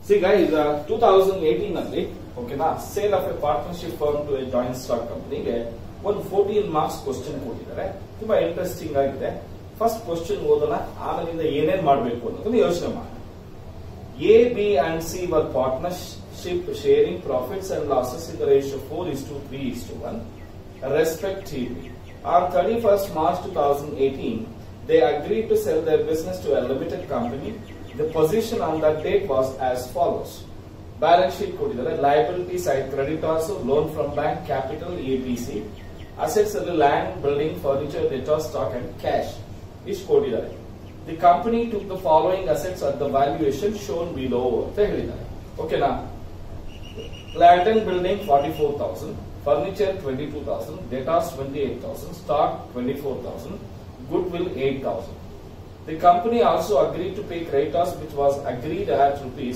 ಈಗ ಈಗ two thousand eighteen ಅಲ್ಲಿ ಓಕೆನಾ sale of a partnership firm to a joint stock ಕಂಪನಿಗೆ ಒಂದು ಫೋರ್ಟೀನ್ ಮಾರ್ಕ್ಸ್ ಕ್ವಶನ್ ಕೊಟ್ಟಿದ್ದಾರೆ ತುಂಬಾ ಇಂಟ್ರೆಸ್ಟಿಂಗ್ ಆಗಿದೆ ಫಸ್ಟ್ ಕ್ವಶನ್ ಓದೋಣ ಆಮೇಲಿಂದ ಏನೇನ್ ಮಾಡಬೇಕು ಅನ್ನೋದನ್ನ ಯೋಚನೆ ಮಾಡೋಣ A B and C were partnership sharing profits and losses in the ratio four is to three is to one respectively. On 31st March 2018, they agreed to sell their business to a limited company. The position on that date was as follows. Balance sheet ಕೊಟ್ಟಿದ್ದಾರೆ liability side creditors loan from bank capital ABC assets ಅಲ್ಲಿ land building furniture debtor stock and cash ಇಷ್ಟು ಕೊಟ್ಟಿದ್ದಾರೆ the company took the following assets at the valuation shown below ಅಂತ ಹೇಳಿದ್ದಾರೆ ಓಕೆನಾ Land and building 44,000, furniture 22,000, debtors 28,000, stock 24,000, goodwill 8,000. The company also agreed to pay creditors which was agreed at rupees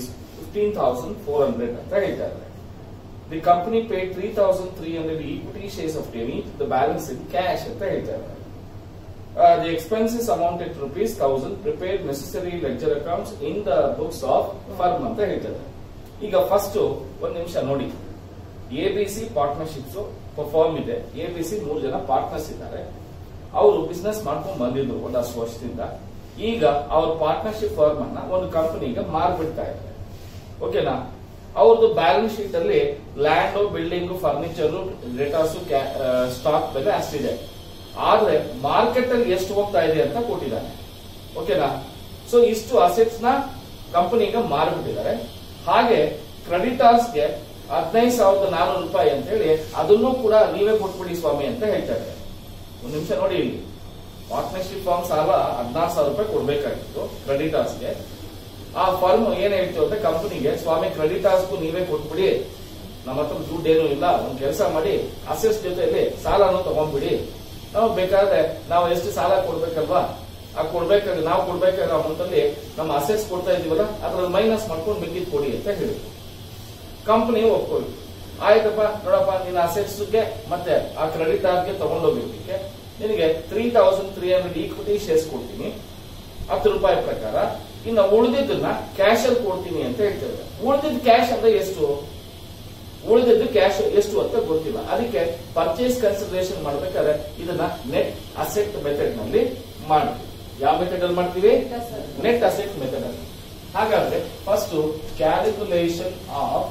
15,400 ಅಂತ ಹೇಳ್ತಾರೆ. The company paid 3,300 equity shares of Denny, the balance in cash ಅಂತ ಹೇಳ್ತಾರೆ. Uh, the expenses amounted to rupees 1000 prepared necessary ledger accounts in the books of firm ಅಂತ ಹೇಳ್ತಾರೆ. ಈಗ first ಒಂದ್ ನಿಮಿಷ ನೋಡಿ A B C partnerships firm ಇದೆ A B C ಮೂರು ಜನ ಪಾರ್ಟ್ನರ್ಸ್ ಇದ್ದಾರೆ ಅವರು ಬಿಸ್ನೆಸ್ ಮಾಡ್ಕೊಂಡು ಬಂದಿದ್ರು ಒಂದಷ್ಟು ವರ್ಷದಿಂದ ಈಗ ಅವ್ರ ಪಾರ್ಟ್ನರ್ಶಿಪ್ ಫರ್ಮ್ ಅನ್ನ ಒಂದು ಕಂಪನಿಗೆ ಮಾರ್ಬಿಡ್ತಾ ಇದ್ದಾರೆ ಓಕೆನಾ ಅವ್ರದ್ದು ಬ್ಯಾಲೆನ್ಸ್ ಶೀಟ್ ಅಲ್ಲಿ land building furniture debtors stock ಬೆಲೆ ಅಷ್ಟಿದೆ ಆದ್ರೆ ಮಾರ್ಕೆಟ್ ಅಲ್ಲಿ ಎಷ್ಟು ಹೋಗ್ತಾ ಇದೆ ಅಂತ ಕೊಟ್ಟಿದ್ದಾನೆ ಓಕೆನಾ ಸೊ ಇಷ್ಟು ಅಸೆಟ್ಸ್ ನ ಕಂಪನಿಗೆ ಮಾರ್ಬಿಟ್ಟಿದ್ದಾರೆ ಹಾಗೆ ಕ್ರೆಡಿಟಾರ್ಸ್ಗೆ ಹದಿನೈದು ಸಾವಿರದ ನಾನೂರು ರೂಪಾಯಿ ಅಂತ ಹೇಳಿ ಅದನ್ನು ಕೂಡ ನೀವೇ ಕೊಟ್ಬಿಡಿ ಸ್ವಾಮಿ ಅಂತ ಹೇಳ್ತಾರೆ ಒಂದು ನಿಮಿಷ ನೋಡಿ ಇಲ್ಲಿ ಪಾರ್ಟ್ನರ್ಶಿಪ್ ಫಾರ್ಮ್ ಸಾಲ ಹದಿನಾರು ಸಾವಿರ ರೂಪಾಯಿ ಕೊಡ್ಬೇಕಾಗಿತ್ತು ಕ್ರೆಡಿಟಾರ್ಸ್ಗೆ ಆ ಫರ್ಮ್ ಏನ್ ಹೇಳ್ತೀವಿ ಅಂದ್ರೆ ಕಂಪನಿಗೆ ಸ್ವಾಮಿ ಕ್ರೆಡಿಟಾರ್ಸ್ಗೂ ನೀವೇ ಕೊಟ್ಬಿಡಿ ನಮ್ಮ ಹತ್ರ ದುಡ್ಡೇನು ಇಲ್ಲ ಒಂದ್ ಕೆಲಸ ಮಾಡಿ ಅಸೆಸ್ ಜೊತೆಯಲ್ಲಿ ಸಾಲನು ತಗೊಂಡ್ಬಿಡಿ ನಾವು ಬೇಕಾದ್ರೆ ನಾವು ಎಷ್ಟು ಸಾಲ ಕೊಡ್ಬೇಕಲ್ವಾ ಆ ಕೊಡ್ಬೇಕಾದ್ರೆ ನಾವು ಕೊಡ್ಬೇಕಾದ್ರೆ ಅಮೌಂಟ್ ಅಲ್ಲಿ ನಮ್ಮ ಅಸೆಟ್ಸ್ ಕೊಡ್ತಾ ಇದೀವಲ್ಲ ಅದ್ರಲ್ಲಿ ಮೈನಸ್ ಮಾಡ್ಕೊಂಡು ಮಿಕ್ಕಿದ್ ಕೊಡಿ ಅಂತ ಹೇಳಿದ್ರು ಕಂಪನಿ ಒಪ್ಕೊಳ್ಳಿ ಆಯ್ತಪ್ಪ ನೋಡಪ್ಪ ನಿನ್ನ ಅಸೆಟ್ಸ್ ಗೆ ಮತ್ತೆ ಆ ಕ್ರೆಡಿಟ್ ಗೆ ತಗೊಂಡೋಗಿರ್ಲಿಕ್ಕೆ ನಿನಗೆ three thousand three hundred equity shares ಕೊಡ್ತೀನಿ ಹತ್ತು ರೂಪಾಯಿ ಪ್ರಕಾರ ಇನ್ನು ಉಳಿದಿದ್ದನ್ನ ಕ್ಯಾಶ್ ಅಲ್ಲಿ ಕೊಡ್ತೀನಿ ಅಂತ ಹೇಳ್ತಾರೆ ಉಳಿದಿದ್ದ ಕ್ಯಾಶ್ ಅಂದ್ರೆ ಎಷ್ಟು ಉಳಿದಿದ್ದು ಕ್ಯಾಶ್ ಎಷ್ಟು ಅಂತ ಗೊತ್ತಿಲ್ಲ ಅದಕ್ಕೆ ಪರ್ಚೇಸ್ ಕನ್ಸಿಡರೇಷನ್ ಮಾಡ್ಬೇಕಾದ್ರೆ ಇದನ್ನ ನೆಟ್ ಅಸೆಟ್ ಮೆಥಡ್ ನಲ್ಲಿ ಮಾಡ್ತೀವಿ ಯಾವ ಮೆಥಡ್ ಅಲ್ಲಿ ಮಾಡ್ತೀವಿ ನೆಟ್ ಅಸೆಟ್ ಮೆಥಡ್ ಅಲ್ಲಿ ಹಾಗಾದ್ರೆ first calculation of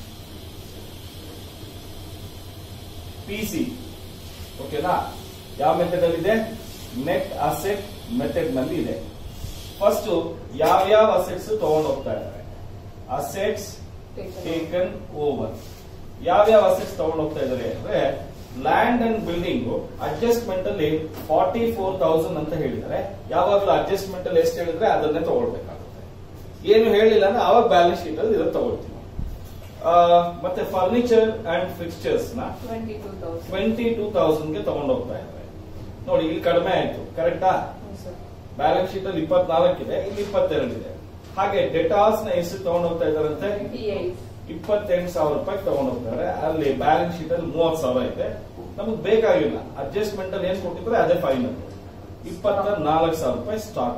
P C ಓಕೆನಾ ಯಾವ ಮೆಥಡ್ ಅಲ್ಲಿ ಇದೆ ನೆಟ್ ಅಸೆಟ್ ಮೆಥಡ್ ನಲ್ಲಿ ಇದೆ ಫಸ್ಟ್ ಯಾವ ಯಾವ ಅಸೆಟ್ಸ್ ತಗೊಂಡು ಹೋಗ್ತಾ ಇದ್ದಾರೆ ಅಸೆಟ್ಸ್ ಟೇಕನ್ ಓವರ್ ಯಾವ್ಯಾವ ಅಸೆಟ್ಸ್ ತಗೊಂಡು ಹೋಗ್ತಾ ಇದ್ದಾರೆ ಅಂದ್ರೆ ಲ್ಯಾಂಡ್ ಅಂಡ್ ಬಿಲ್ಡಿಂಗ್ ಅಡ್ಜಸ್ಟ್ಮೆಂಟ್ ಅಲ್ಲಿ ಫಾರ್ಟಿ ಫೋರ್ ತೌಸಂಡ್ ಅಂತ ಹೇಳಿದ್ದಾರೆ ಯಾವಾಗಲೂ ಅಡ್ಜಸ್ಟ್ಮೆಂಟ್ ಅಲ್ಲಿ ಎಷ್ಟು ಹೇಳಿದ್ರೆ ಅದನ್ನೇ ತಗೊಳ್ಬೇಕಾಗುತ್ತೆ ಏನು ಹೇಳಿಲ್ಲ ಅಂದ್ರೆ ಅವಾಗ ಬ್ಯಾಲೆನ್ಸ್ ಶೀಟ್ ಅಲ್ಲಿ ಇದನ್ನ ತಗೊಳ್ತೀವಿ ಆ, ಮತ್ತೆ ಫರ್ನಿಚರ್ ಅಂಡ್ ಫಿಕ್ಸ್ಚರ್ಸ್ ನ twenty two thousand twenty two thousand ಗೆ ತಗೊಂಡು ಹೋಗ್ತಾ ಇದ್ದಾರೆ ನೋಡಿ ಇಲ್ಲಿ ಕಡಿಮೆ ಆಯ್ತು ಕರೆಕ್ಟಾ ಬ್ಯಾಲೆನ್ಸ್ ಶೀಟ್ ಅಲ್ಲಿ ಇಪ್ಪತ್ನಾಲ್ಕು ಇದೆ ಇಲ್ಲಿ ಇಪ್ಪತ್ತೆರಡು ಇದೆ ಹಾಗೆ ಡೆಟಾಸ್ ನ ಎಷ್ಟು ತಗೊಂಡು ಹೋಗ್ತಾ ಇದಾರಂತೆ ಟ್ವೆಂಟಿ ಏಟ್ ಇಪ್ಪತ್ತೆಂಟು ಸಾವಿರ ರೂಪಾಯಿ ತಗೊಂಡು ಹೋಗ್ತಾರೆ ಅಲ್ಲಿ ಬ್ಯಾಲೆನ್ಸ್ ಶೀಟ್ ಅಲ್ಲಿ ಮೂವತ್ ಸಾವಿರ ಇದೆ ನಮಗೆ ಬೇಕಾಗಿಲ್ಲ ಅಡ್ಜಸ್ಟ್ಮೆಂಟ್ ಅಲ್ಲಿ ಏನ್ ಕೊಟ್ಟಿದ್ರೆ ಅದೇ ಫೈನಲ್ ಇಪ್ಪತ್ತ ನಾಲ್ಕು ಸಾವಿರ ರೂಪಾಯಿ ಸ್ಟಾಕ್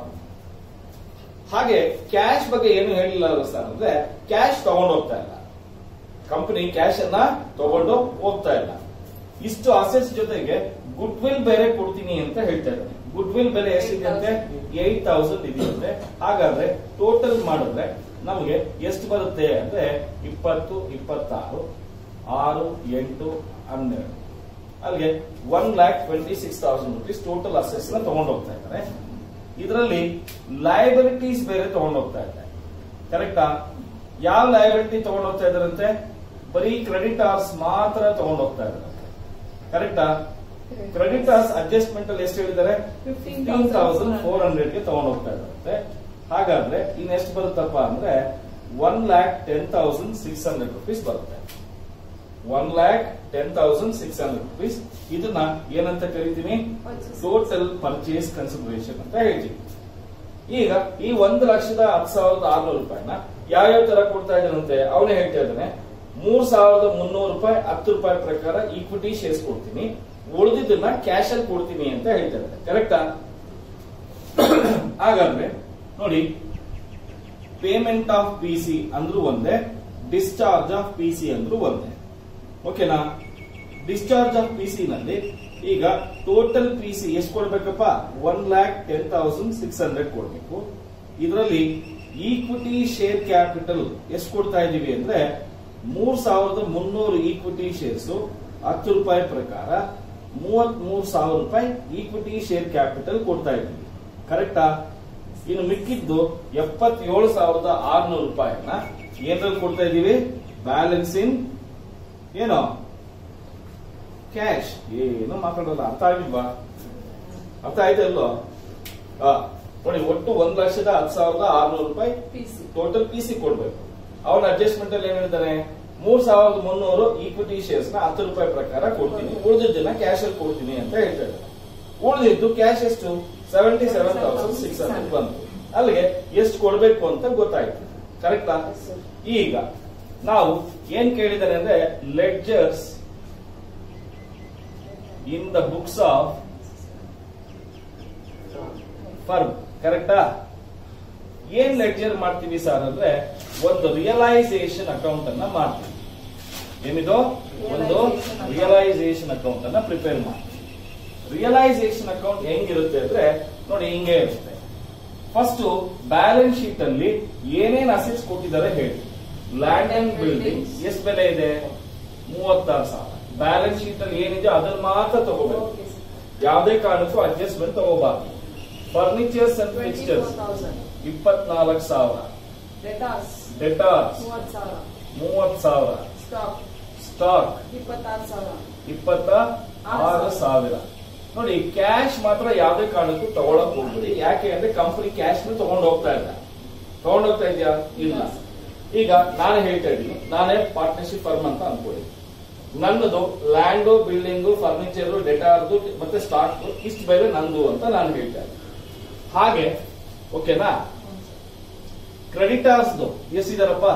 ಹಾಗೆ ಕ್ಯಾಶ್ ಬಗ್ಗೆ ಏನು ಹೇಳಿಲ್ಲ ಸರ್ ಅಂದ್ರೆ ಕ್ಯಾಶ್ ತಗೊಂಡು ಹೋಗ್ತಾ ಇಲ್ಲ ಕಂಪನಿ ಕ್ಯಾಶ್ ಅನ್ನ ತಗೊಂಡು ಹೋಗ್ತಾ ಇಲ್ಲ ಇಷ್ಟು ಅಸೆಟ್ಸ್ ಜೊತೆಗೆ ಗುಡ್ ವಿಲ್ ಬೇರೆ ಕೊಡ್ತೀನಿ ಅಂತ ಹೇಳ್ತಾ ಇದ್ದಾರೆ ಗುಡ್ ವಿಲ್ ಬೆಲೆ ಎಷ್ಟಿದೆ ಅಂತೆ ಏಟ್ ತೌಸಂಡ್ ಇದೆಯಂತೆ ಹಾಗಾದ್ರೆ ಟೋಟಲ್ ಮಾಡಿದ್ರೆ ನಮಗೆ ಎಷ್ಟು ಬರುತ್ತೆ ಅಂದ್ರೆ ಇಪ್ಪತ್ತು ಇಪ್ಪತ್ತಾರು ಆರು ಎಂಟು ಹನ್ನೆರಡು ಅಲ್ಲಿಗೆ one lakh twenty six thousand rupees total assets ನ ತಗೊಂಡು ಹೋಗ್ತಾ ಇದ್ದಾರೆ ಇದರಲ್ಲಿ ಲಯಬಿಲಿಟೀಸ್ ಬೇರೆ ತಗೊಂಡು ಹೋಗ್ತಾ ಇದ್ದಾರೆ ಕರೆಕ್ಟಾ ಯಾವ ಲಯಬಿಲಿಟಿ ತಗೊಂಡು ಹೋಗ್ತಾ ಇದಾರಂತೆ ಬರೀ ಕ್ರೆಡಿಟಾರ್ಸ್ ಮಾತ್ರ ತಗೊಂಡು ಹೋಗ್ತಾ ಇದಾರಂತೆ ಕರೆಕ್ಟಾ ಕ್ರೆಡಿಟಾರ್ಸ್ ಅಡ್ಜಸ್ಟ್ಮೆಂಟ್ ಅಲ್ಲಿ ಎಷ್ಟು ಹೇಳಿದ್ದಾರೆ ಫಿಫ್ಟೀನ್ ತೌಸಂಡ್ ಫೋರ್ ಹಂಡ್ರೆಡ್ ಗೆ ತಗೊಂಡು ಹೋಗ್ತಾ ಇದಾರಂತೆ ಹಾಗಾದ್ರೆ ಇನ್ ಎಷ್ಟು ಬರುತ್ತಪ್ಪ ಅಂದ್ರೆ one lakh ten thousand six hundred rupees ಬರುತ್ತೆ one lakh ten thousand six hundred rupees ಇದನ್ನ ಏನಂತ ಕರಿತೀನಿ ಟೋಟಲ್ ಪರ್ಚೇಸ್ ಕನ್ಸಿಡರೇಷನ್ ಅಂತ ಹೇಳ್ತೀವಿ ಈಗ ಈ ಒಂದು ಲಕ್ಷದ ಹತ್ತು ಸಾವಿರದ ಆರ್ನೂರು ರೂಪಾಯಿನ ಯಾವ್ಯಾವ ತರ ಕೊಡ್ತಾ ಇದ್ದಾನಂತೆ ಅವನೇ ಹೇಳ್ತಾ ಇದ್ದಾನೆ ಮೂರ್ ಸಾವಿರದ ಮುನ್ನೂರು ರೂಪಾಯಿ ಹತ್ತು ರೂಪಾಯಿ ಪ್ರಕಾರ ಈಕ್ವಿಟಿ ಶೇರ್ಸ್ ಕೊಡ್ತೀನಿ ಉಳಿದಿದ್ದನ್ನ ಕ್ಯಾಶ್ ಅಲ್ಲಿ ಕೊಡ್ತೀನಿ ಅಂತ ಹೇಳ್ತಾ ಇದ್ದಾರೆ ಕರೆಕ್ಟಾ ಹಾಗಾದ್ರೆ ನೋಡಿ ಪೇಮೆಂಟ್ ಆಫ್ ಪಿ ಸಿ ಅಂದ್ರೂ ಒಂದೇ ಡಿಸ್ಚಾರ್ಜ್ ಆಫ್ ಪಿ ಸಿ ಅಂದ್ರೂ ಒಂದೇ ಓಕೆನಾ ಡಿಸ್ಚಾರ್ಜ್ ಆಫ್ ಪಿ ಸಿ ನಲ್ಲಿ ಈಗ ಟೋಟಲ್ ಪಿ ಸಿ ಎಷ್ಟು ಕೊಡ್ಬೇಕಪ್ಪ one lakh ten thousand six hundred ಕೊಡ್ಬೇಕು ಇದರಲ್ಲಿ ಈಕ್ವಿಟಿ ಶೇರ್ ಕ್ಯಾಪಿಟಲ್ ಎಷ್ಟು ಕೊಡ್ತಾ ಇದೀವಿ ಅಂದ್ರೆ ಮೂರ್ ಸಾವಿರದ ಮುನ್ನೂರು ಈಕ್ವಿಟಿ ಶೇರ್ಸ್ ಹತ್ತು ರೂಪಾಯಿ ಪ್ರಕಾರ ಮೂವತ್ ಮೂರ್ ಸಾವಿರ ರೂಪಾಯಿ ಈಕ್ವಿಟಿ ಶೇರ್ ಕ್ಯಾಪಿಟಲ್ ಕೊಡ್ತಾ ಇದೀವಿ ಕರೆಕ್ಟಾ ಇನ್ನು ಮಿಕ್ಕಿದ್ದು ಎಪ್ಪತ್ತೇಳು ಸಾವಿರದ ಆರ್ನೂರು ರೂಪಾಯಿನ ಏನ್ರಲ್ಲಿ ಕೊಡ್ತಾ ಇದೀವಿ ಬ್ಯಾಲೆನ್ಸ್ ಇನ್ ಏನೋ ಕ್ಯಾಶ್ ಏನು ಮಾತಾಡೋಲ್ಲ ಅರ್ಥ ಆಗಿಲ್ವಾ ಅರ್ಥ ಆಯ್ತಲ್ವಾ ಆ, ನೋಡಿ ಒಟ್ಟು ಒಂದ್ ಲಕ್ಷದ ಹತ್ತು ಸಾವಿರದ ಆರ್ನೂರು ರೂಪಾಯಿ ಪಿಸಿ ಟೋಟಲ್ ಪಿ ಸಿ ಕೊಡ್ಬೇಕು ಅವನ ಅಡ್ಜಸ್ಟ್ಮೆಂಟ್ ಅಲ್ಲಿ ಏನ್ ಹೇಳ್ತಾನೆ ಮೂರ್ ಸಾವಿರದ ಮುನ್ನೂರು ಈಕ್ವಿಟಿ ಶೇರ್ಸ್ ನ ಹತ್ತು ರೂಪಾಯಿ ಪ್ರಕಾರ ಕೊಡ್ತೀನಿ ಉಳಿದಿದ್ದನ್ನ ಕ್ಯಾಶ್ ಅಲ್ಲಿ ಕೊಡ್ತೀನಿ ಅಂತ ಹೇಳ್ತಾರೆ ಉಳಿದಿದ್ದು ಕ್ಯಾಶ್ ಎಷ್ಟು seventy seven thousand six hundred ಬಂತು ಅಲ್ಲಿಗೆ ಎಷ್ಟು ಕೊಡ್ಬೇಕು ಅಂತ ಗೊತ್ತಾಯ್ತು ಕರೆಕ್ಟಾ ಈಗ ನಾವು ಏನ್ ಕೇಳಿದಾರೆ ಅಂದ್ರೆ ledgers in the books of firm ಕರೆಕ್ಟಾ ಏನ್ ಲೆಡ್ಜರ್ ಮಾಡ್ತೀವಿ ಸರ್ ಅಂದ್ರೆ ಒಂದು ರಿಯಲೈಸೇಷನ್ ಅಕೌಂಟ್ ಅನ್ನ ಮಾಡ್ತೀವಿ ಏನಿದು ಒಂದು ರಿಯಲೈಸೇಷನ್ ಅಕೌಂಟ್ ಅನ್ನ ಪ್ರಿಪೇರ್ ಮಾಡ್ತೀವಿ ರಿಯಲೈಸೇಷನ್ ಅಕೌಂಟ್ ಹೆಂಗಿರುತ್ತೆ ಅಂದ್ರೆ ನೋಡಿ ಹಿಂಗೆ ಇರುತ್ತೆ ಫಸ್ಟ್ ಬ್ಯಾಲೆನ್ಸ್ ಶೀಟ್ ಅಲ್ಲಿ ಏನೇನ್ ಅಸೆಟ್ಸ್ ಕೊಟ್ಟಿದ್ದಾರೆ ಹೇಳಿ ಲ್ಯಾಂಡ್ ಅಂಡ್ ಬಿಲ್ಡಿಂಗ್ ಎಷ್ಟು ಬೆಲೆ ಇದೆ ಮೂವತ್ತಾರು ಸಾವಿರ ಬ್ಯಾಲೆನ್ಸ್ ಶೀಟ್ ಅಲ್ಲಿ ಏನಿದೆ ಅದನ್ನ ಮಾತ್ರ ತಗೋಬೇಕು ಓಕೆ ಸರ್ ಯಾವುದೇ ಕಾರಣಕ್ಕೂ ಅಡ್ಜಸ್ಟ್ಮೆಂಟ್ ತಗೋಬಾರ್ದು furnitures and twenty fixtures four thousand ಇಪ್ಪತ್ನಾಲ್ಕು ಸಾವಿರ ಡೆಟಾಸ್ ಡೆಟಾರ್ಸ್ ಮೂವತ್ತು ಸಾವಿರ ಮೂವತ್ ಸಾವಿರ ಸ್ಟಾಕ್ ಸ್ಟಾಕ್ ಇಪ್ಪತ್ತಾರು ಸಾವಿರ ಇಪ್ಪತ್ತ ಆರು ಸಾವಿರ ನೋಡಿ ಕ್ಯಾಶ್ ಮಾತ್ರ ಯಾವುದೇ ಕಾರಣಕ್ಕೂ ತಗೊಳಕ್ ಹೋಗ್ಬಿಡಿ ಯಾಕೆ ಅಂದ್ರೆ ಕಂಪನಿ ಕ್ಯಾಶ್ ನ ತಗೊಂಡು ಹೋಗ್ತಾ ಇಲ್ಲ ತಗೊಂಡು ಹೋಗ್ತಾ ಇದೆಯಾ ಇಲ್ಲ ಈಗ ನಾನು ಹೇಳ್ತಾ ಇದ್ದೀನಿ ನಾನೇ ಪಾರ್ಟ್ನರ್ಶಿಪ್ ಫರ್ಮ್ ಅಂತ ಅನ್ಕೊಳ್ಳಿ ನನ್ನದು ಲ್ಯಾಂಡು ಬಿಲ್ಡಿಂಗು ಫರ್ನಿಚರ್ ಡೆಟಾರ್ದು ಮತ್ತೆ ಸ್ಟಾಕ್ ಇಷ್ಟು ಬೇರೆ ನಂದು ಅಂತ ನಾನು ಹೇಳ್ತಾ ಇದ್ದೀನಿ ಹಾಗೆ ಓಕೆನಾ ಕ್ರೆಡಿಟಾರ್ಸ್ದು ಎಷ್ಟಿದಾರಪ್ಪ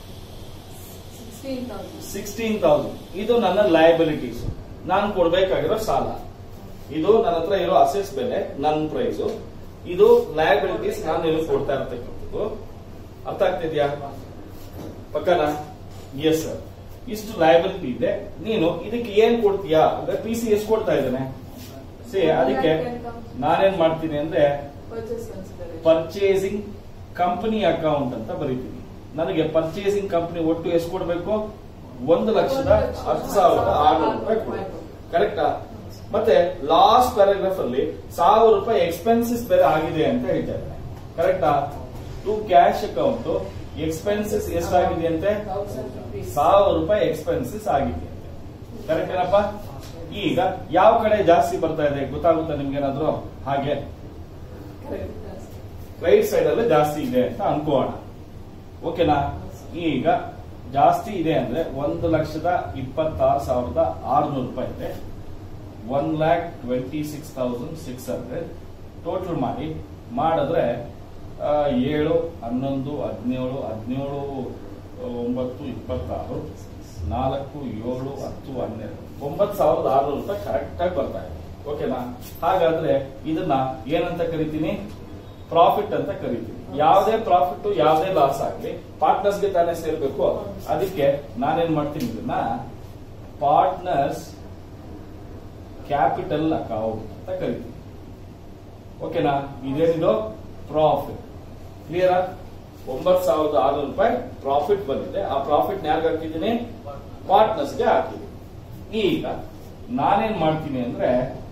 ಸಿಕ್ಸ್ಟೀನ್ ತೌಸಂಡ್ ಸಿಕ್ಸ್ಟೀನ್ ತೌಸಂಡ್ ಇದು ನನ್ನ ಲಯಬಿಲಿಟೀಸ್ ನಾನು ಕೊಡ್ಬೇಕಾಗಿರೋ ಸಾಲ ಇದು ನನ್ನ ಹತ್ರ ಇರೋ ಅಸೆಟ್ಸ್ ಬೆಲೆ ನನ್ನ ಪ್ರೈಸ್ ಇದು ಲಯಬಿಲಿಟೀಸ್ ನಾನು ನಿಮಗೆ ಕೊಡ್ತಾ ಇರ್ತಕ್ಕಂಥದ್ದು ಅರ್ಥ ಆಗ್ತಿದ್ಯಾ ಪಕ್ಕನಾ ಎಸ್ ಸರ್ ಇಷ್ಟು ಲಯಬಿಲಿಟಿ ಇದೆ ನೀನು ಇದಕ್ಕೆ ಏನ್ ಕೊಡ್ತೀಯಾ ಅಂದ್ರೆ ಪಿ ಸಿ ಎಷ್ಟು ಕೊಡ್ತಾ ಇದ್ದಾನೆ ಸಿ ಅದಕ್ಕೆ ನಾನೇನ್ ಮಾಡ್ತೀನಿ ಅಂದ್ರೆ purchase consideration purchasing company account ಅಂತ ಬರೀತೀನಿ ನನಗೆ ಪರ್ಚೇಸಿಂಗ್ ಕಂಪನಿ ಒಟ್ಟು ಎಷ್ಟು ಕೊಡಬೇಕು ಒಂದು ಲಕ್ಷದ ಹತ್ತು ಸಾವಿರದ ಆರುನೂರು ರೂಪಾಯಿ ಕೊಡಬೇಕು ಕರೆಕ್ಟಾ ಮತ್ತೆ ಲಾಸ್ಟ್ ಪ್ಯಾರಾಗ್ರಾಫ್ ಅಲ್ಲಿ ಸಾವಿರ ರೂಪಾಯಿ ಎಕ್ಸ್ಪೆನ್ಸಸ್ ಬೇರೆ ಆಗಿದೆ ಅಂತ ಹೇಳ್ತಾ ಇದ್ದಾರೆ ಕರೆಕ್ಟಾ ಟು ಕ್ಯಾಶ್ ಅಕೌಂಟ್ ಎಕ್ಸ್ಪೆನ್ಸಸ್ ಎಷ್ಟಾಗಿದೆ ಅಂತೆ ತೌಸಂಡ್ ರುಪೀಸ್ ಸಾವಿರ ರೂಪಾಯಿ ಎಕ್ಸ್ಪೆನ್ಸಸ್ ಆಗಿದೆ ಕರೆಕ್ಟ್ ಏನಪ್ಪ ಈಗ ಯಾವ ಕಡೆ ಜಾಸ್ತಿ ಬರ್ತಾ ಇದೆ ಗೊತ್ತಾಗುತ್ತಾ ನಿಮ್ಗೇನಾದ್ರು ಹಾಗೆ ರೈಟ್ ಸೈಡ್ ಅಲ್ಲಿ ಜಾಸ್ತಿ ಇದೆ ಅಂತ ಅನ್ಕೋಣ ಓಕೆನಾ ಈಗ ಜಾಸ್ತಿ ಇದೆ ಅಂದ್ರೆ ಒಂದು ಲಕ್ಷದ ಇಪ್ಪತ್ತಾರು ಸಾವಿರದ ಆರುನೂರು ರೂಪಾಯಿ ಇದೆ one lakh twenty six thousand six hundred total ಮಾಡಿ ಮಾಡಿದ್ರೆ ಆ, ಏಳು ಹನ್ನೊಂದು ಹದಿನೇಳು ಹದಿನೇಳು ಒಂಬತ್ತು ಇಪ್ಪತ್ತಾರು ನಾಲ್ಕು ಏಳು ಹತ್ತು ಹನ್ನೆರಡು ಒಂಬತ್ತು ಸಾವಿರದ ಆರುನೂರು ರೂಪಾಯಿ ಕರೆಕ್ಟ್ ಆಗಿ ಬರ್ತಾ ಇದೆ ಓಕೆನಾ ಹಾಗಾದ್ರೆ ಇದನ್ನ ಏನಂತ ಕರಿತೀನಿ ಪ್ರಾಫಿಟ್ ಅಂತ ಕರಿತೀನಿ ಯಾವುದೇ ಪ್ರಾಫಿಟ್ ಯಾವುದೇ ಲಾಸ್ ಆಗ್ಲಿ ಪಾರ್ಟ್ನರ್ಸ್ ಗೆ ತಾನೇ ಸೇರ್ಬೇಕು ಅದಕ್ಕೆ ನಾನೇನ್ ಮಾಡ್ತೀನಿ ಇದನ್ನ ಪಾರ್ಟ್ನರ್ಸ್ ಕ್ಯಾಪಿಟಲ್ ಅಕೌಂಟ್ ಅಂತ ಕರಿತೀನಿ ಓಕೆನಾ ಇದೇನಿದು ಪ್ರಾಫಿಟ್ ಕ್ಲಿಯರಾ ಒಂಬತ್ತು ಸಾವಿರದ ಆರುನೂರು ರೂಪಾಯಿ ಪ್ರಾಫಿಟ್ ಬಂದಿದೆ ಆ ಪ್ರಾಫಿಟ್ ಯಾರಿಗೆ ಹಾಕಿದ್ದೀನಿ ಪಾರ್ಟ್ನರ್ಸ್ಗೆ ಹಾಕಿದ್ದೀನಿ ಈಗ ನಾನೇನ್ ಮಾಡ್ತೀನಿ ಅಂದ್ರೆ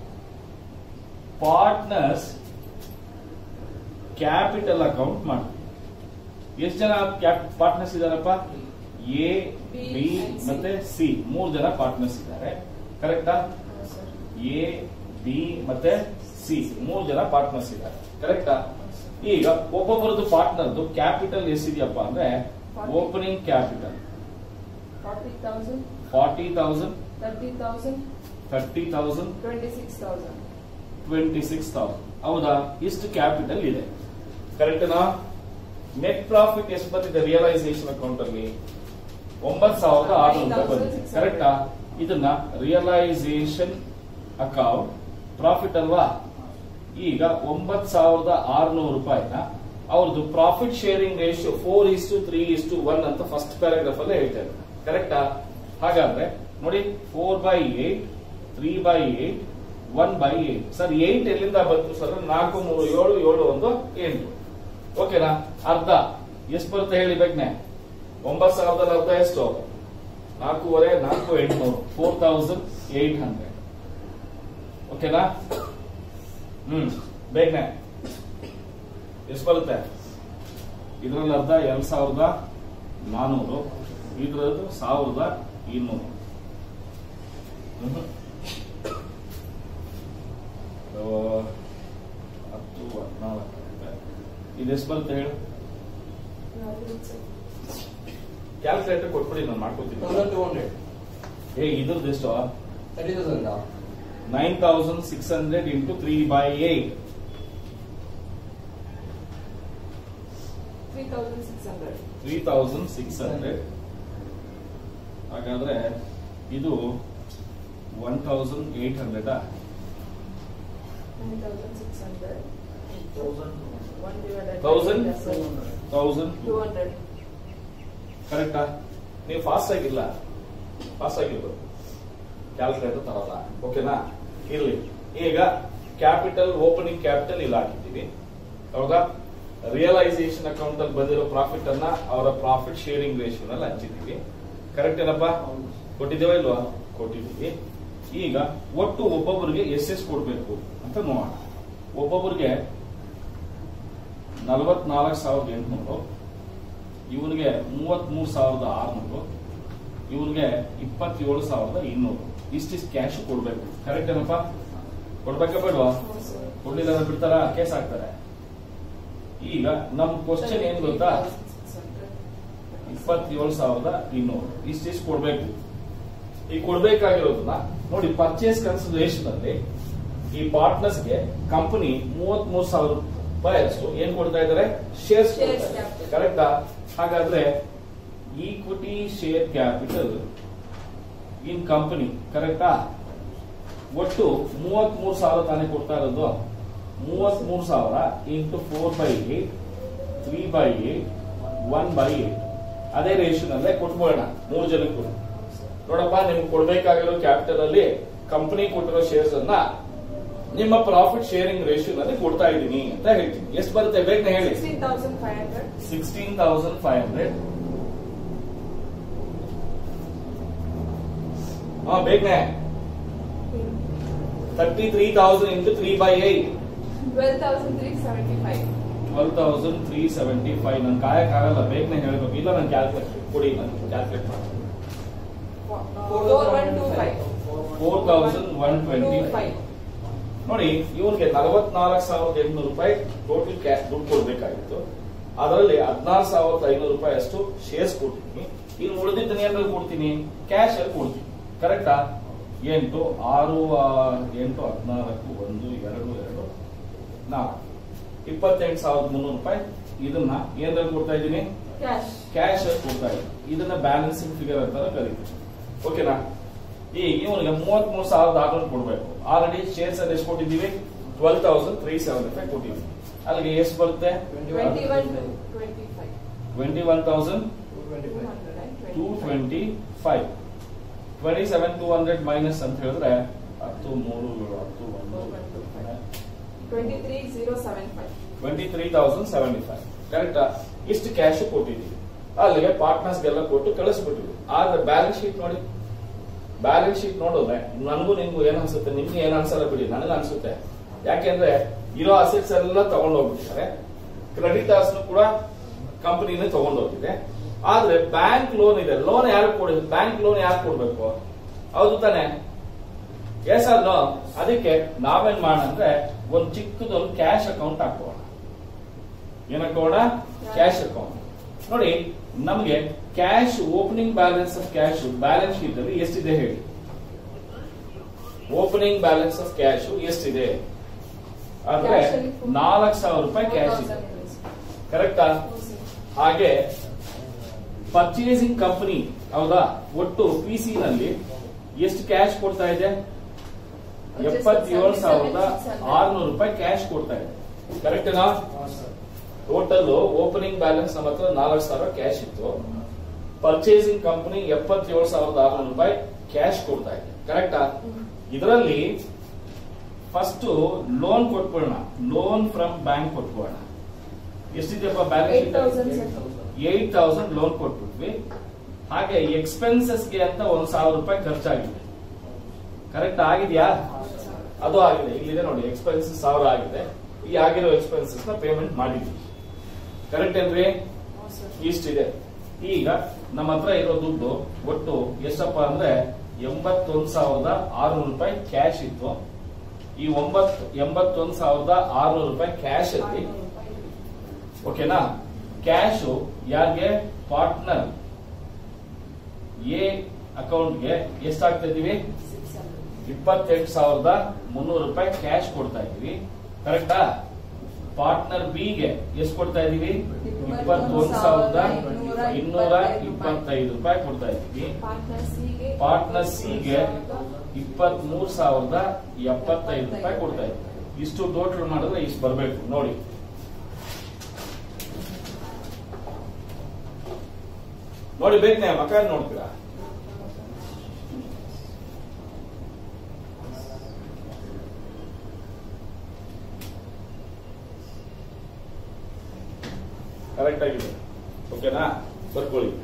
ಪಾರ್ಟ್ನರ್ಸ್ ಕ್ಯಾಪಿಟಲ್ ಅಕೌಂಟ್ ಮಾಡ್ತೀನಿ ಎಷ್ಟು ಜನ ಪಾರ್ಟ್ನರ್ಸ್ ಇದಾರಪ್ಪ A B B and C. ಮತ್ತೆ ಸಿ ಮೂರು ಜನ ಪಾರ್ಟ್ನರ್ಸ್ ಇದ್ದಾರೆ ಕರೆಕ್ಟಾ ಎ ಬಿ ಮತ್ತೆ ಸಿ ಮೂರು ಜನ ಪಾರ್ಟ್ನರ್ಸ್ ಇದ್ದಾರೆ ಕರೆಕ್ಟಾ ಈಗ ಒಬ್ಬೊಬ್ಬರದ್ದು ಪಾರ್ಟ್ನರ್ದು ಕ್ಯಾಪಿಟಲ್ ಎಷ್ಟಿದೆಯಪ್ಪ ಅಂದ್ರೆ opening capital forty thousand forty thousand thirty thousand thirty thousand twenty six thousand twenty six thousand ಹೌದಾ ಇಷ್ಟು ಕ್ಯಾಪಿಟಲ್ ಇದೆ ಕರೆಕ್ಟ್ನಾ ನೆಟ್ ಪ್ರಾಫಿಟ್ ಎಷ್ಟು ಬಂದಿದೆ ರಿಯಲೈಸೇಷನ್ ಅಕೌಂಟ್ ಅಲ್ಲಿ ಒಂಬತ್ತು ಸಾವಿರದ ಆರುನೂರು ರೂಪಾಯಿ ಬಂದಿದೆ ಕರೆಕ್ಟಾ ಇದನ್ನ ರಿಯಲೈಸೇಷನ್ ಅಕೌಂಟ್ ಪ್ರಾಫಿಟ್ ಅಲ್ವಾ ಈಗ ಒಂಬತ್ತು ಸಾವಿರದ ಆರುನೂರು ರೂಪಾಯಿನ ಅವ್ರದ್ದು profit sharing ratio four is to three is to one ಅಂತ ಫಸ್ಟ್ ಪ್ಯಾರಾಗ್ರಾಫ್ ಅಲ್ಲೇ ಹೇಳ್ತಾ ಇದ್ದಾರೆ ಕರೆಕ್ಟಾ ಹಾಗಾದ್ರೆ ನೋಡಿ four by eight three by eight one by eight sir eight ಎಲ್ಲಿಂದ ಬಂತು ಸರ್ ನಾಲ್ಕು ಮೂರು ಏಳು ಏಳು ಒಂದು ಎಂಟು ಓಕೆನಾ ಅರ್ಧ ಎಷ್ಟು ಬರುತ್ತೆ ಹೇಳಿ ಬೇಕನೆ ಒಂಬತ್ತು ಸಾವಿರದ ಅರ್ಧ ಎಷ್ಟು ನಾಲ್ಕೂವರೆ ನಾಲ್ಕು ಎಂಟುನೂರು ಫೋರ್ ತೌಸಂಡ್ ಏಟ್ ಹಂಡ್ರೆಡ್ ಓಕೆನಾ ಹ್ಮ್ ಬೇಗನೆ ಎಷ್ಟು ಬರುತ್ತೆ ಇದರಲ್ಲಿ ಅರ್ಧ ಎರಡ್ ಸಾವಿರದ ನಾನೂರು ಇದ್ರದ್ದು ಸಾವಿರದ ಇನ್ನೂರು ಹ್ಮ್. ಆ, ಹತ್ತು ಹದಿನಾಲ್ಕು ಇದೆಷ್ಟು ಬರುತ್ತೆ ಹೇಳು ಕ್ಯಾಲ್ಕುಲೇಟರ್ ಕೊಟ್ಬಿಡಿ ನಾನು ಮಾಡ್ಕೊತೀನಿ ತೌಸಂಡ್ ಟೂ ಹಂಡ್ರೆಡ್ ಏ ಇದ್ರದ್ದು ಎಷ್ಟು thirty thousand nine thousand six hundred into three by eight three thousand six hundred three thousand six hundred ಹಾಗಾದ್ರೆ ಇದು one thousand eight hundred nine thousand six hundred thousand one divided Thousand? Thousand two hundred ಕರೆಕ್ಟಾ ನೀವು fast ಆಗಿಲ್ಲ fast ಆಗಿರ್ಬೇಕು calculator ತರಲ್ಲ ಓಕೆನಾ ಇರ್ಲಿ ಈಗ ಕ್ಯಾಪಿಟಲ್ ಓಪನಿಂಗ್ ಕ್ಯಾಪಿಟಲ್ ಇಲ್ಲಿ ಹಾಕಿದ್ದೀವಿ ಹೌದಾ ರಿಯಲೈಸೇಷನ್ ಅಕೌಂಟ್ ಅಲ್ಲಿ ಬಂದಿರೋ ಪ್ರಾಫಿಟ್ ಅನ್ನ ಅವರ ಪ್ರಾಫಿಟ್ ಶೇರಿಂಗ್ ರೇಷಿಯೋನಲ್ಲಿ ಹಂಚಿದ್ದೀವಿ ಕರೆಕ್ಟ್ ಏನಪ್ಪಾ ಕೊಟ್ಟಿದ್ದೇವ ಇಲ್ವಾ ಕೊಟ್ಟಿದ್ದೀವಿ ಈಗ ಒಟ್ಟು ಒಬ್ಬೊಬ್ಬರಿಗೆ ಎಷ್ಟೆಷ್ಟು ಕೊಡ್ಬೇಕು ಅಂತ ನೋಡೋಣ ಒಬ್ಬೊಬ್ಬರಿಗೆ ನಲವತ್ನಾಲ್ಕು ಸಾವಿರದ ಎಂಟುನೂರು ಇವನಿಗೆ ಮೂವತ್ತ್ ಮೂರು ಸಾವಿರದ ಆರ್ನೂರು ಇವನಿಗೆ ಇಪ್ಪತ್ತೇಳು ಸಾವಿರದ ಇನ್ನೂರು ಇಷ್ಟಿಷ್ಟು ಕ್ಯಾಶ್ ಕೊಡ್ಬೇಕು ಕರೆಕ್ಟ್ ಏನಪ್ಪ ಕೊಡ್ಬೇಕಾ ಬೇಡವಾ ಕೊಡ್ಲಿಲ್ಲ ಅಂದ್ರೆ ಬಿಡ್ತಾರ ಕೇಸ್ ಹಾಕ್ತಾರೆ ಈಗ ನಮ್ ಕ್ವಶನ್ ಏನ್ ಗೊತ್ತಾ ಇಪ್ಪತ್ತೇಳು ಸಾವಿರದ ಇನ್ನೂರು ಇಷ್ಟಿಷ್ಟು ಕೊಡ್ಬೇಕು ಈ ಕೊಡ್ಬೇಕಾಗಿರೋದನ್ನ ನೋಡಿ ಪರ್ಚೇಸ್ ಕನ್ಸಿಡರೇಷನ್ ಅಲ್ಲಿ ಈ ಪಾರ್ಟ್ನರ್ಸ್ ಗೆ ಕಂಪನಿ ಮೂವತ್ತ್ ಮೂರು ಸಾವಿರ ರೂಪಾಯಿ ಅಷ್ಟು ಏನ್ ಕೊಡ್ತಾ ಇದ್ದಾರೆ ಶೇರ್ಸ್ Shares capital. ಕರೆಕ್ಟಾ ಹಾಗಾದ್ರೆ equity share capital in company ಕರೆಕ್ಟಾ ಒಟ್ಟು ಮೂವತ್ತ್ ಮೂರು ಸಾವಿರ ತಾನೇ ಕೊಡ್ತಾ ಇರೋದು ಮೂವತ್ತ್ ಮೂರು ಸಾವಿರ into four by eight three by eight one by eight ಅದೇ ರೇಷನಲ್ಲೇ ಕೊಟ್ಬೋಣ ಮೂರು ಜನಕ್ಕೂ ನೋಡಪ್ಪ ನಿಮ್ಗೆ ಕೊಡ್ಬೇಕಾಗಿರೋ ಕ್ಯಾಪಿಟಲ್ ಅಲ್ಲಿ ಕಂಪನಿ ಕೊಟ್ಟಿರೋ ಶೇರ್ಸ್ ಅನ್ನ ನಿಮ್ಮ ಪ್ರಾಫಿಟ್ ಶೇರಿಂಗ್ ರೇಷಿಯೋನಲ್ಲಿ ಕೊಡ್ತಾ ಇದ್ದೀನಿ ಅಂತ ಹೇಳ್ತೀನಿ ಎಷ್ಟು ಬರುತ್ತೆ ಬೇಗನೆ ಹೇಳಿ sixteen thousand five hundred sixteen thousand five hundred ಹಾ ಬೇಗನೆ thirty three thousand into three by eight twelve thousand three seventy five twelve thousand three seventy five ನನ್ ಕಾಯಕ್ಕಾಗಲ್ಲ ಬೇಗನೆ ಹೇಳ್ಬೇಕು ಇಲ್ಲ ನಾನು ಕ್ಯಾಲ್ಕುಲೇಟ್ ಕೊಡಿ ನಾನು ಕ್ಯಾಲ್ಕುಲೇಟ್ ಮಾಡಿ four one two five four thousand one two twenty five ನೋಡಿ ಇವನ್ಗೆ ನಲವತ್ನಾಲ್ಕು ಸಾವಿರದ ಎಂಟುನೂರು ರೂಪಾಯಿ ಟೋಟಲ್ ಕ್ಯಾಶ್ ದುಡ್ಡು ಕೊಡ್ಬೇಕಾಗಿತ್ತು ಅದರಲ್ಲಿ ಹದಿನಾರು ಸಾವಿರದ ಐನೂರು ರೂಪಾಯಿ ಅಷ್ಟು ಶೇರ್ಸ್ ಕೊಡ್ತೀನಿ ಇನ್ನು ಉಳಿದಿದ್ದನ್ನ ಏನಾದ್ರು ಕೊಡ್ತೀನಿ ಕ್ಯಾಶ್ ಅಲ್ಲಿ ಕೊಡ್ತೀನಿ ಕರೆಕ್ಟಾ ಎಂಟು ಆರು ಆ, ಎಂಟು ಹದಿನಾಲ್ಕು ಒಂದು ಎರಡು ಎರಡು ನಾಲ್ಕು ಇಪ್ಪತ್ತೆಂಟು ಸಾವಿರದ ಮುನ್ನೂರು ರೂಪಾಯಿ ಇದನ್ನ ಏನಾದ್ರು ಕೊಡ್ತಾ ಇದ್ದೀನಿ ಕ್ಯಾಶ್ ಕ್ಯಾಶ್ ಅಲ್ಲಿ ಕೊಡ್ತಾ ಇದ್ದೀನಿ ಇದನ್ನ ಬ್ಯಾಲೆನ್ಸಿಂಗ್ ಫಿಗರ್ ಅಂತ ಕರೀತೀವಿ ಓಕೆನಾ ಈ ಇವನಿಗೆ ಮೂವತ್ತ್ ಮೂರು ಸಾವಿರದ ಆರ್ನೂರು ಕೊಡ್ಬೇಕು ಆಲ್ರೆಡಿ ಶೇರ್ಸ್ ಅಲ್ಲಿ ಎಷ್ಟು ಕೊಟ್ಟಿದ್ದೀವಿ twelve thousand three seven five ಕೊಟ್ಟಿದ್ದೀವಿ ಅಲ್ಲಿಗೆ ಎಷ್ಟು ಬರುತ್ತೆ twenty one twenty five twenty one thousand two twenty two five hundred and two twenty five twenty seven two hundred minus ಅಂತ ಹೇಳಿದ್ರೆ ಹತ್ತು ಮೂರು ಏಳು ಹತ್ತು ಒಂದು twenty three zero seven five twenty three thousand seventy five ಕರೆಕ್ಟಾ ಇಷ್ಟು cash ಕೊಟ್ಟಿದ್ದೀವಿ ಅಲ್ಲಿಗೆ ಪಾರ್ಟ್ನರ್ಸ್ಗೆಲ್ಲ ಕೊಟ್ಟು ಕಳಿಸ್ಬಿಟ್ಟಿವಿ ಆದ್ರೆ ಬ್ಯಾಲೆನ್ಸ್ ಶೀಟ್ ನೋಡಿ ಬ್ಯಾಲೆನ್ಸ್ ಶೀಟ್ ನೋಡಿದ್ರೆ ನನಗೂ ನಿಮ್ಗೂ ಏನ್ ಅನ್ಸುತ್ತೆ ನಿಮ್ಗೆ ಏನ್ ಅನ್ಸಲ್ಲ ಬಿಡಿ ನನಗೆ ಅನ್ಸುತ್ತೆ ಯಾಕೆಂದ್ರೆ ಇರೋ ಅಸೆಟ್ಸ್ ಎಲ್ಲ ತಗೊಂಡು ಹೋಗ್ಬಿಟ್ಟಿದ್ದಾರೆ ಕ್ರೆಡಿಟರ್ಸ್ ಕೂಡ ಕಂಪನಿನೇ ತಗೊಂಡು ಹೋಗಿದೆ ಆದ್ರೆ ಬ್ಯಾಂಕ್ ಲೋನ್ ಇದೆ ಲೋನ್ ಯಾರು ಕೊಡಿ ಬ್ಯಾಂಕ್ ಲೋನ್ ಯಾರು ಕೊಡ್ಬೇಕು ಹೌದು ತಾನೆ ಎಸ್ ಅಲ್ಲ ಅದಕ್ಕೆ ನಾವೇನ್ ಮಾಡೋಣ ಅಂದ್ರೆ ಒಂದ್ ಚಿಕ್ಕದೊಂದು ಕ್ಯಾಶ್ ಅಕೌಂಟ್ ಹಾಕೋಣ ಏನ್ ಹಾಕೋಣ ಕ್ಯಾಶ್ ಅಕೌಂಟ್ ನೋಡಿ ನಮಗೆ cash opening balance of cash balance sheet ಅಲ್ಲಿ ಎಷ್ಟಿದೆ ಹೇಳಿ ಓಪನಿಂಗ್ ಬ್ಯಾಲೆನ್ಸ್ ಆಫ್ ಕ್ಯಾಶ್ ಎಷ್ಟಿದೆ ಅಂದ್ರೆ Cash ಅಲ್ಲಿ full- ನಾಲ್ಕು ಸಾವಿರ ರೂಪಾಯಿ ಕ್ಯಾಶ್ ಇದೆ ಕರೆಕ್ಟಾ ಹಾಗೆ ಪರ್ಚೇಸಿಂಗ್ ಕಂಪನಿ ಹೌದಾ ಒಟ್ಟು ಪಿ ಸಿ ನಲ್ಲಿ ಎಷ್ಟು ಕ್ಯಾಶ್ ಕೊಡ್ತಾ ಇದೆ ಎಪ್ಪತ್ತೇಳು ಸಾವಿರದ ಆರ್ನೂರು ರೂಪಾಯಿ ಕ್ಯಾಶ್ ಕೊಡ್ತಾ ಇದೆ ಕರೆಕ್ಟೇನಾ ಟೋಟಲ್ ಓಪನಿಂಗ್ ಬ್ಯಾಲೆನ್ಸ್ ನಮ್ಮ ಹತ್ರ ನಾಲ್ಕು ಸಾವಿರ ಕ್ಯಾಶ್ ಇತ್ತು ಪರ್ಚೇಸಿಂಗ್ ಕಂಪನಿ ಎಪ್ಪತ್ತೇಳು ಸಾವಿರದ ಆರುನೂರು ರೂಪಾಯಿ ಕ್ಯಾಶ್ ಕೊಡ್ತಾ ಇದೆ ಕರೆಕ್ಟಾ ಇದರಲ್ಲಿ ಫಸ್ಟ್ ಲೋನ್ ಕೊಟ್ಬಿಡೋಣ ಲೋನ್ ಫ್ರಮ್ ಬ್ಯಾಂಕ್ ಕೊಟ್ಬಿಡೋಣ ಎಷ್ಟಿದೆಯಪ್ಪ eight thousand balance sir eight thousand loan ಕೊಟ್ಬಿಟ್ವಿ ಹಾಗೆ ಎಕ್ಸ್ಪೆನ್ಸಸ್ ಗೆ ಅಂತ ಒಂದ್ ಸಾವಿರ ರೂಪಾಯಿ ಖರ್ಚಾಗಿದೆ ಕರೆಕ್ಟ್ ಆಗಿದೆಯಾ ಅದು ಆಗಿದೆ ಇಲ್ಲಿದೆ ನೋಡಿ ಎಕ್ಸ್ಪೆನ್ಸಸ್ ಸಾವಿರ ಆಗಿದೆ ಈ ಆಗಿರೋ ಎಕ್ಸ್ಪೆನ್ಸಸ್ ನ ಪೇಮೆಂಟ್ ಮಾಡಿದ್ವಿ ಕರೆಕ್ಟ್ ಏನ್ರಿ ಇಷ್ಟಿದೆ ಈಗ ನಮ್ಮ ಹತ್ರ ಇರೋ ದುಡ್ಡು ಒಟ್ಟು ಎಷ್ಟಪ್ಪ ಅಂದ್ರೆ ಎಂಬತ್ತೊಂದ್ ಸಾವಿರದ ಆರ್ನೂರು ರೂಪಾಯಿ ಕ್ಯಾಶ್ ಇತ್ತು ಈ ಒಂಬತ್ತು ಎಂಬತ್ತೊಂದ್ ಸಾವಿರದ ಆರ್ನೂರು ರೂಪಾಯಿ ಕ್ಯಾಶ್ ಅಲ್ಲಿ ಓಕೆನಾ ಕ್ಯಾಶ್ ಯಾರಿಗೆ ಪಾರ್ಟ್ನರ್ ಎ ಅಕೌಂಟ್ಗೆ ಎಷ್ಟಾಗ್ತಾ ಇದೀವಿ ಇಪ್ಪತ್ತೆಂಟು ಸಾವಿರದ ಮುನ್ನೂರು ರೂಪಾಯಿ ಕ್ಯಾಶ್ ಕೊಡ್ತಾ ಇದೀವಿ ಕರೆಕ್ಟಾ ಪಾರ್ಟ್ನರ್ ಬಿ ಗೆ ಎಷ್ಟು ಕೊಡ್ತಾ ಇದೀವಿ ಇಪ್ಪತ್ತೊಂದು ಸಾವಿರದ ಇನ್ನೂರ ಇಪ್ಪತ್ತೈದು ರೂಪಾಯಿ ಕೊಡ್ತಾ ಇದೀವಿ ಪಾರ್ಟ್ನರ್ ಸಿಗೆ ಪಾರ್ಟ್ನರ್ ಸಿಗೆ ಇಪ್ಪತ್ತ್ ಮೂರ್ ಸಾವಿರದ ಎಪ್ಪತ್ತೈದು ರೂಪಾಯಿ ಕೊಡ್ತಾ ಇದ್ದೀವಿ ಇಷ್ಟು ಟೋಟಲ್ ಮಾಡಿದ್ರೆ ಇಷ್ಟು ಬರಬೇಕು ನೋಡಿ ನೋಡಿ ಬೇಕನೆ ಮಕ ನೋಡ್ತೀರಾ ಕರೆಕ್ಟ್ ಆಗಿದೆ ಓಕೆನಾ ಬರ್ಕೊಳ್ಳಿ